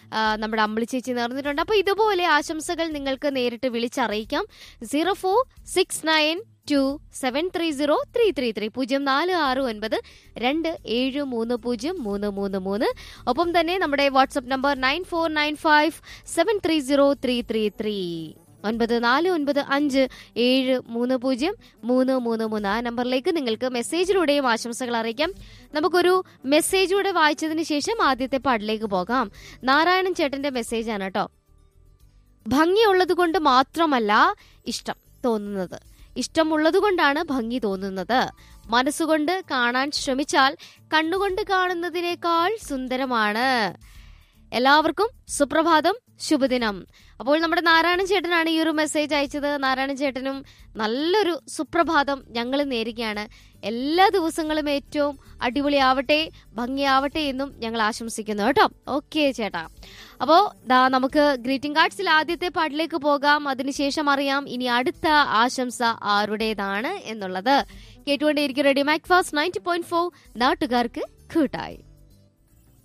ആ, നമ്മുടെ അമ്പിളി ചേച്ചി നേർന്നിട്ടുണ്ട് അപ്പൊ ഇതുപോലെ ആശംസകൾ നിങ്ങൾക്ക് നേരിട്ട് വിളിച്ചറിയിക്കാം zero four six nine two seven three zero three three three പൂജ്യം നാല് ആറ് ഒൻപത് രണ്ട് ഏഴ് മൂന്ന് പൂജ്യം മൂന്ന് മൂന്ന് മൂന്ന് ഒപ്പം തന്നെ നമ്മുടെ WhatsApp number nine four nine five seven three zero three three three ഒൻപത് നാല് ഒൻപത് അഞ്ച് ഏഴ് മൂന്ന് പൂജ്യം മൂന്ന് മൂന്ന് മൂന്ന് ആ നമ്പറിലേക്ക് നിങ്ങൾക്ക് മെസ്സേജിലൂടെയും ആശംസകൾ അറിയിക്കാം നമുക്കൊരു മെസ്സേജൂടെ വായിച്ചതിന് ശേഷം ആദ്യത്തെ പാട്ടിലേക്ക് പോകാം നാരായണൻ ചേട്ടന്റെ മെസ്സേജാണ് കേട്ടോ ഭംഗിയുള്ളത് കൊണ്ട് മാത്രമല്ല ഇഷ്ടം തോന്നുന്നത് ഇഷ്ടമുള്ളത് കൊണ്ടാണ് ഭംഗി തോന്നുന്നത് മനസ്സുകൊണ്ട് കാണാൻ ശ്രമിച്ചാൽ കണ്ണുകൊണ്ട് കാണുന്നതിനേക്കാൾ സുന്ദരമാണ് എല്ലാവർക്കും സുപ്രഭാതം ശുഭദിനം അപ്പോൾ നമ്മുടെ നാരായണൻ ചേട്ടനാണ് ഈ ഒരു മെസ്സേജ് അയച്ചത് നാരായണൻ ചേട്ടനും നല്ലൊരു സുപ്രഭാതം ഞങ്ങൾ നേരുകയാണ് എല്ലാ ദിവസങ്ങളും ഏറ്റവും അടിപൊളിയാവട്ടെ ഭംഗിയാവട്ടെ എന്നും ഞങ്ങൾ ആശംസിക്കുന്നു കേട്ടോ ഓക്കെ ചേട്ടാ അപ്പോൾ ദാ നമുക്ക് ഗ്രീറ്റിംഗ് കാർഡ്സിൽ ആദ്യത്തെ പാട്ടിലേക്ക് പോകാം അതിനുശേഷം അറിയാം ഇനി അടുത്ത ആശംസ ആരുടേതാണ് എന്നുള്ളത് കേട്ടുകൊണ്ടേയിരിക്കും radio MACFAST ninety point four നാട്ടുകാർക്ക് കൂട്ടായി